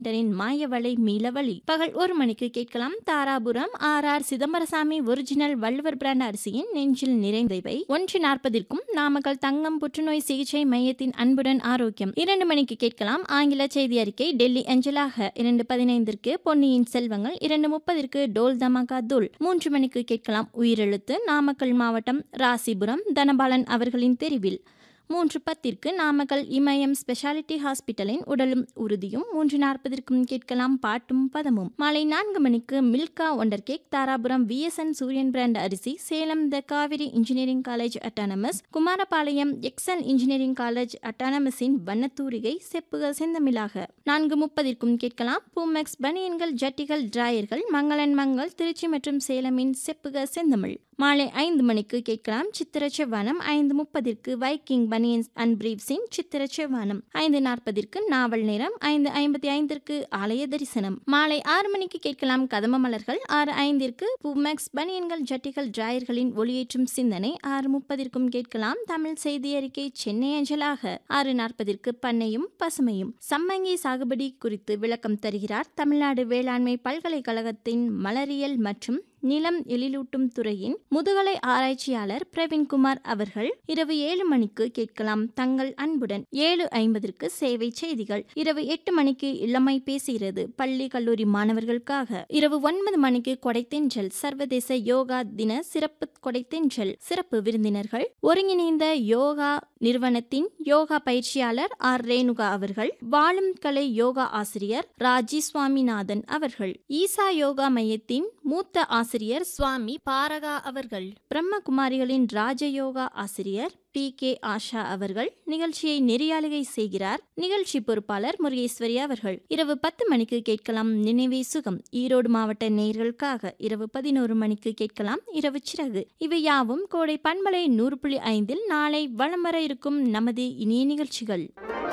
டரின் மாயவளை மீளவழி பகல் ஒரு மணிக்கு கேட்கலாம் Dharapuram R R Chidambarasamy original Valluvar brand அரிசியின் நெஞ்சில் நிறைந்தவை ஒன்று நாற்பதிற்கும் நாமக்கல் தங்கம் புற்றுநோய் சிகிச்சை மையத்தின் அன்புடன் ஆரோக்கியம் இரண்டு மணிக்கு கேட்கலாம் ஆங்கில செய்தி அறிக்கை டெல்லி அஞ்சலாக இரண்டு பதினைந்திற்கு பொன்னியின் செல்வங்கள் இரண்டு முப்பதிற்கு டோல் தமாகா தூள் மூன்று மணிக்கு கேட்கலாம் உயிரெழுத்து நாமக்கல் மாவட்டம் ராசிபுரம் தனபாலன் அவர்களின் தெரிவில் மூன்று பத்திற்கு நாமக்கல் இமயம் ஸ்பெஷாலிட்டி ஹாஸ்பிட்டலின் உடலும் உறுதியும் மூன்று நாற்பதற்கும் கேட்கலாம் பாட்டும் பதமும் மாலை நான்கு மணிக்கு Milka wonder cake Dharapuram VSN Suriyan brand அரிசி Salem the Kaveri engineering college autonomous Kumarapalayam excel engineering college அட்டானமஸின் வண்ணத்தூரிகை செப்புக செந்தமிழாக நான்கு முப்பதிற்கும் கேட்கலாம் பூமெக்ஸ் பனியன்கள் ஜட்டிகள் டிராயர்கள் மங்களன் மங்கள் திருச்சி மற்றும் சேலமின் செப்புக செந்தமிழ் மாலை ஐந்து மணிக்கு கேட்கலாம் சித்திர செவ்வானம் ஐந்து முப்பதிற்கு வைக்கிங் பனியன்ஸ் அண்ட் பிரீப்ஸின் சித்திர செவ்வானம் ஐந்து நாற்பதிற்கு நாவல் நேரம் ஐந்து ஐம்பத்தி ஐந்திற்கு ஆலய தரிசனம் மாலை ஆறு மணிக்கு கேட்கலாம் கதம மலர்கள் ஆறு ஐந்திற்கு பூமெக்ஸ் பனியன்கள் ஜட்டிகள் டிராயர்களின் ஒளியேற்றும் சிந்தனை ஆறு முப்பதிற்கும் கேட்கலாம் தமிழ் செய்தி அறிக்கை சென்னை அஞ்சலாக ஆறு நாற்பதிற்கு பண்ணையும் பசுமையும் சம்மங்கி சாகுபடி குறித்து விளக்கம் தருகிறார் தமிழ்நாடு வேளாண்மை பல்கலைக்கழகத்தின் மலரியல் மற்றும் நிலம் எழிலூட்டும் துறையின் முதுகலை ஆராய்ச்சியாளர் பிரவீன்குமார் அவர்கள் இரவு ஏழு மணிக்கு கேட்கலாம் தங்கள் அன்புடன் ஏழு ஐம்பதற்கு சேவை செய்திகள் இரவு எட்டு மணிக்கு இளமை பேசுகிறது பள்ளி கல்லூரி மாணவர்களுக்காக இரவு ஒன்பது மணிக்கு கொடைத்தென்றல் சர்வதேச யோகா தின சிறப்பு கொடைத்தென்றல் சிறப்பு விருந்தினர்கள் ஒருங்கிணைந்த யோகா நிறுவனத்தின் யோகா பயிற்சியாளர் ஆர் ரேணுகா அவர்கள் வாழும் கலை யோகா ஆசிரியர் ராஜி சுவாமிநாதன் அவர்கள் ஈசா யோகா மையத்தின் மூத்த ஆசிரியர் சுவாமி பாரகா அவர்கள் பிரம்மகுமாரிகளின் ராஜயோகா ஆசிரியர் பி கே ஆஷா அவர்கள் நிகழ்ச்சியை நெறியாளுகை செய்கிறார் நிகழ்ச்சி பொறுப்பாளர் முருகேஸ்வரி அவர்கள் இரவு பத்து மணிக்கு கேட்கலாம் நினைவே சுகம் ஈரோடு மாவட்ட நேயர்களுக்காக இரவு பதினோரு மணிக்கு கேட்கலாம் இரவு சிறகு இவை யாவும் கோடை பண்பலை நூறு புள்ளி ஐந்தில் நாளை வலம் வர இருக்கும் நமது இனிய நிகழ்ச்சிகள்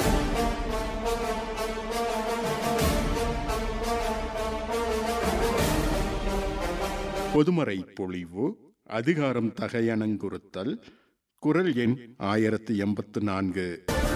பொதுமறை பொழிவு அதிகாரம் தகையணங்குறுத்தல் குரல் எண் ஆயிரத்து எண்பத்து நான்கு